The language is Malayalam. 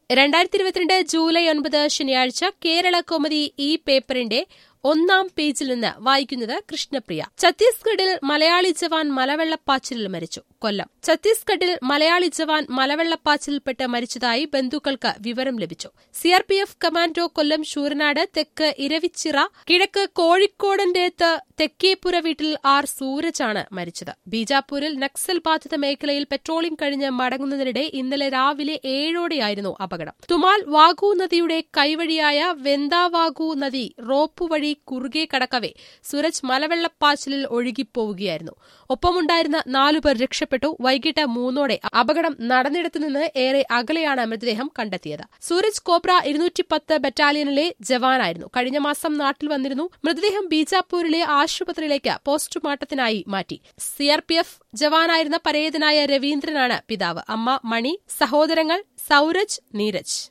രണ്ടായിരത്തി ഇരുപത്തിരണ്ട് ജൂലൈ ഒൻപത് ശനിയാഴ്ച കേരള കോമഡി ഈ പേപ്പറിന്റെ ഒന്നാം പേജിൽ നിന്ന് വായിക്കുന്നത് കൃഷ്ണപ്രിയ ഛത്തീസ്ഗഡിൽ മലയാളി ജവാൻ മലവെള്ളപ്പാച്ചിലിൽ മരിച്ചു കൊല്ലം ഛത്തീസ്ഗഡിൽ മലയാളി ജവാൻ മലവെള്ളപ്പാച്ചിലിൽപ്പെട്ട് മരിച്ചതായി ബന്ധുക്കൾക്ക് വിവരം ലഭിച്ചു സിആർപിഎഫ് കമാൻഡോ കൊല്ലം ശൂരനാട് തെക്ക് ഇരവിച്ചിറ കിഴക്ക് കോഴിക്കോടന്റേത്ത് തെക്കേപ്പുര വീട്ടിൽ ആർ സൂരജാണ് മരിച്ചത് ബീജാപൂരിൽ നക്സൽ ബാധിത മേഖലയിൽ പെട്രോളിംഗ് കഴിഞ്ഞ് മടങ്ങുന്നതിനിടെ ഇന്നലെ രാവിലെ ഏഴോടെയായിരുന്നു അപകടം തുമാൽ വാഗു നദിയുടെ കൈവഴിയായ വെന്താവാഗു നദി റോപ്പ് വഴി കുറുകെ കടക്കവെ സുരജ് മലവെള്ളപ്പാച്ചിലിൽ ഒഴുകിപ്പോവുകയായിരുന്നു ഒപ്പമുണ്ടായിരുന്ന നാലുപേർ രക്ഷപ്പെട്ടു വൈകിട്ട് മൂന്നോടെ അപകടം നടന്നിടത്തുനിന്ന് ഏറെ അകലെയാണ് മൃതദേഹം കണ്ടെത്തിയത് സൂരജ് കോബ്ര ഇരുന്നൂറ്റി പത്ത് ബറ്റാലിയനിലെ ജവാനായിരുന്നു കഴിഞ്ഞ മാസം നാട്ടിൽ വന്നിരുന്നു മൃതദേഹം ബീജാപൂരിലെ ആശുപത്രിയിലേക്ക് പോസ്റ്റ്മോർട്ടത്തിനായി മാറ്റി സിആർപിഎഫ് ജവാനായിരുന്ന പരേതനായ രവീന്ദ്രനാണ് പിതാവ് അമ്മ മണി സഹോദരങ്ങൾ സൌരജ് നീരജ്